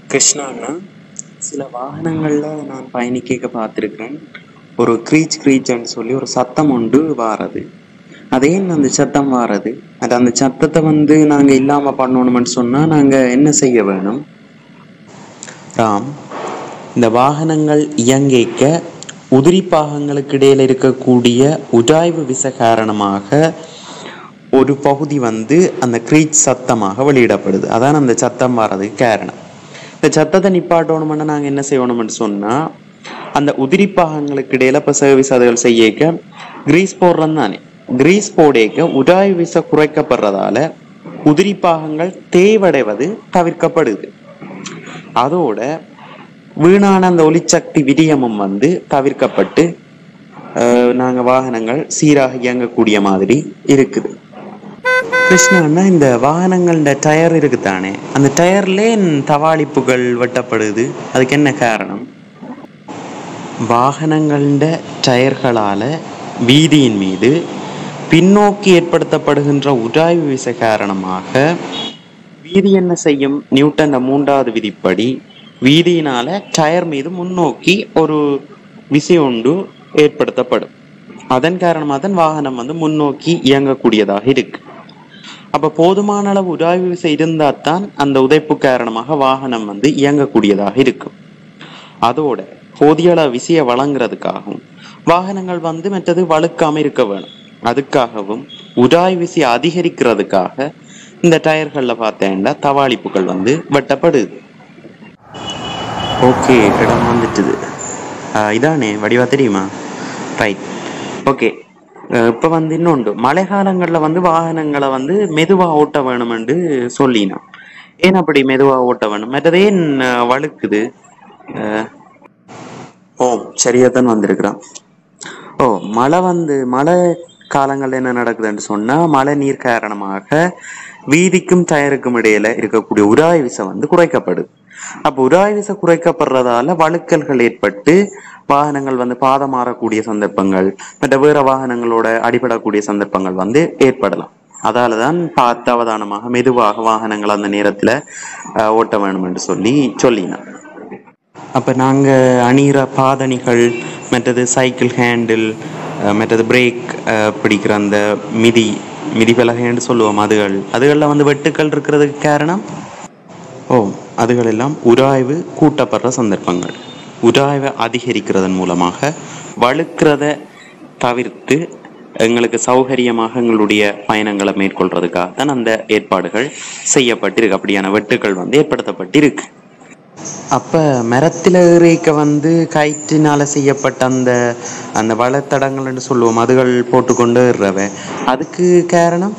கிருஷ்ணாண்ணா சில வாகனங்களில் நான் பயணிக்க பார்த்துருக்கிறேன் ஒரு க்ரீச் க்ரீச்ன்னு சொல்லி ஒரு சத்தம் உண்டு வாரது அதே அந்த சத்தம் வாரது அது அந்த சத்தத்தை வந்து நாங்கள் இல்லாமல் பண்ணணும்னு சொன்னால் நாங்கள் என்ன செய்ய வேணும் ராம் இந்த வாகனங்கள் இயங்கிக்க உதிரி பாகங்களுக்கு இடையில இருக்கக்கூடிய உராய்வு விசை காரணமாக ஒரு பகுதி வந்து அந்த க்ரீச் சத்தமாக வெளியிடப்படுது அதான் அந்த சத்தம் வர்றதுக்கு காரணம் இந்த சத்தத்தை நிப்பாட்டணும்னா நாங்கள் என்ன செய்யணும்னு சொன்னால் அந்த உதிரி பாகங்களுக்கு இடையில இப்போ சர்வீஸ் அதுகள் செய்யக்க கிரீஸ் போடுறோம் தானே கிரீஸ் போடேக்க உராய்வு விசை குறைக்கப்படுறதால உதிரி பாகங்கள் தேவடைவது தவிர்க்கப்படுது அதோட வீணான அந்த ஒளிச்சக்தி விரியமும் வந்து தவிர்க்கப்பட்டு அஹ், நாங்க வாகனங்கள் சீராக இயங்கக்கூடிய மாதிரி இருக்குது கிருஷ்ணா இந்த வாகனங்களோட டயர் இருக்குதானே அந்த டயர்லே தவாளிப்புகள் வெட்டப்படுது அதுக்கு என்ன காரணம் வாகனங்களோட டயர்களால வீதியின் மீது பின்னோக்கி ஏற்படுத்தப்படுகின்ற உராய்வு விசை காரணமாக வீதி என்ன செய்யும் நியூட்டன் மூன்றாவது விதிப்படி வீதியினால டயர் மீது முன்னோக்கி ஒரு விசை ஒன்று ஏற்படுத்தப்படும் அதன் காரணமாக தான் வாகனம் வந்து முன்னோக்கி இயங்கக்கூடியதாக இருக்கு அப்ப போதுமான அளவு உராய்வு விசை இருந்தால் தான் அந்த உதைப்பு காரணமாக வாகனம் வந்து இயங்கக்கூடியதாக இருக்கும் அதோட போதிய அளவு விசையை வழங்குறதுக்காகவும் வாகனங்கள் வந்து மற்றது வழுக்காம இருக்க வேணும் அதுக்காகவும் உராய் விசை அதிகரிக்கிறதுக்காக இந்த டயர்கள்ல பார்த்தேன்டா தவாளிப்புகள் வந்து வெட்டப்படுது ஓகே இடம் வந்துட்டுது ஆஹ் இதானே வடிவா தெரியுமா ரைட் ஓகே இப்போ வந்து இன்னொன்று மழை காலங்களில் வந்து வாகனங்களை வந்து மெதுவாக ஓட்ட வேணுமென்று சொல்லினோம் ஏன் அப்படி மெதுவாக ஓட்ட வேணும் மற்றதே வழுக்குது ஆஹ் ஓ சரியா தான் வந்திருக்கிறான் ஓ மழை வந்து மழை காலங்கள்ல என்ன நடக்குதுன்னு சொன்னா மழை நீர் காரணமாக வீதிக்கும் டயருக்கும் இடையில இருக்கக்கூடிய உராய் விசை வந்து குறைக்கப்படுது அப்போ உராய் விசை குறைக்கப்படுறதால வழுக்கல்கள் ஏற்பட்டு வாகனங்கள் வந்து பாதம் மாறக்கூடிய சந்தர்ப்பங்கள் மற்ற வேற வாகனங்களோட அடிபடக்கூடிய சந்தர்ப்பங்கள் வந்து ஏற்படலாம் அதால தான் பார்த்து அவதானமாக மெதுவாக வாகனங்கள் அந்த நேரத்துல அஹ், ஓட்ட வேணும் என்று சொல்லி சொல்லினான் அப்போ நாங்கள் அணிகிற பாதணிகள் மற்றது சைக்கிள் ஹேண்டில் அஹ், மற்றது பிரேக் பிடிக்கிற அந்த மிதி மிதி பலகைன்னு சொல்லுவோம் அதுகள் அதுகளில் வந்து வெட்டுக்கள் இருக்கிறதுக்கு காரணம் ஓ அதுகள் எல்லாம் உராய்வு கூட்டப்படுற சந்தர்ப்பங்கள் உராய்வை அதிகரிக்கிறதன் மூலமாக வழுக்கிறத தவிர்த்து எங்களுக்கு சௌகரியமாக எங்களுடைய பயணங்களை மேற்கொள்றதுக்காக தான் அந்த ஏற்பாடுகள் செய்யப்பட்டிருக்கு அப்படியான வெட்டுக்கள் வந்து ஏற்படுத்தப்பட்டிருக்கு அப்ப மரத்துல ஏறிக்க வந்து கயிற்றினால செய்யப்பட்ட அந்த அந்த வளத்தடங்கள்னு சொல்லுவோம் அதுகள் போட்டுக்கொண்டு ஏறுறவ அதுக்கு காரணம்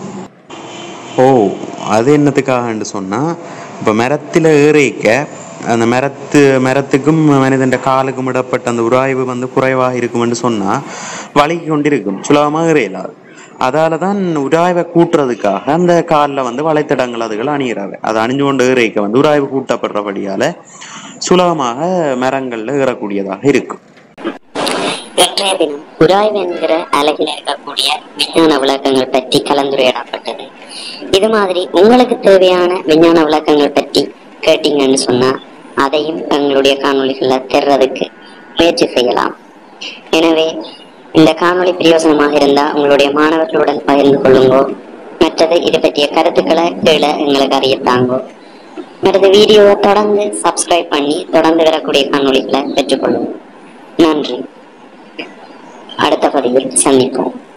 ஓ அது என்னத்துக்காகன்னு சொன்னா இப்ப மரத்துல ஏறிக்க அந்த மரத்து மரத்துக்கும் மனிதன் காலுக்கும் இடப்பட்ட அந்த உராய்வு வந்து குறைவாக இருக்கும்னு சொன்னா வழுகி கொண்டிருக்கும் சுலபமாக ஏறையலாது அதால தான் உராய்வை கூட்டுறதுக்காக அந்த காலில் வந்து வளைத்தடங்கள் அதுகள் அணியிறாங்க அதை அணிஞ்சு கொண்டு ஏறிக்க வந்து உராய்வு கூட்டப்படுறபடியால சுலபமாக மரங்கள்ல ஏறக்கூடியதாக இருக்கும் இன்றைய தினம் உராய்வு என்கிற அலகில் இருக்கக்கூடிய விஞ்ஞான விளக்கங்கள் பற்றி கலந்துரையாடப்பட்டது இது மாதிரி உங்களுக்கு தேவையான விஞ்ஞான விளக்கங்கள் பற்றி கேட்டீங்கன்னு சொன்னா அதையும் எங்களுடைய காணொளிகள்ல தெர்றதுக்கு முயற்சி செய்யலாம் எனவே இந்த காணொளி பிரயோசனமாக இருந்தா உங்களுடைய மாணவர்களுடன் பகிர்ந்து கொள்ளுங்கோ மற்றது இது பற்றிய கருத்துக்களை கீழே எங்களுக்கு அறியத்தாங்கோ மற்றது வீடியோவை தொடர்ந்து சப்ஸ்கிரைப் பண்ணி தொடர்ந்து வரக்கூடிய காணொளிகளை பெற்றுக்கொள்ளுங்க நன்றி அடுத்த பதிவில் சந்திப்போம்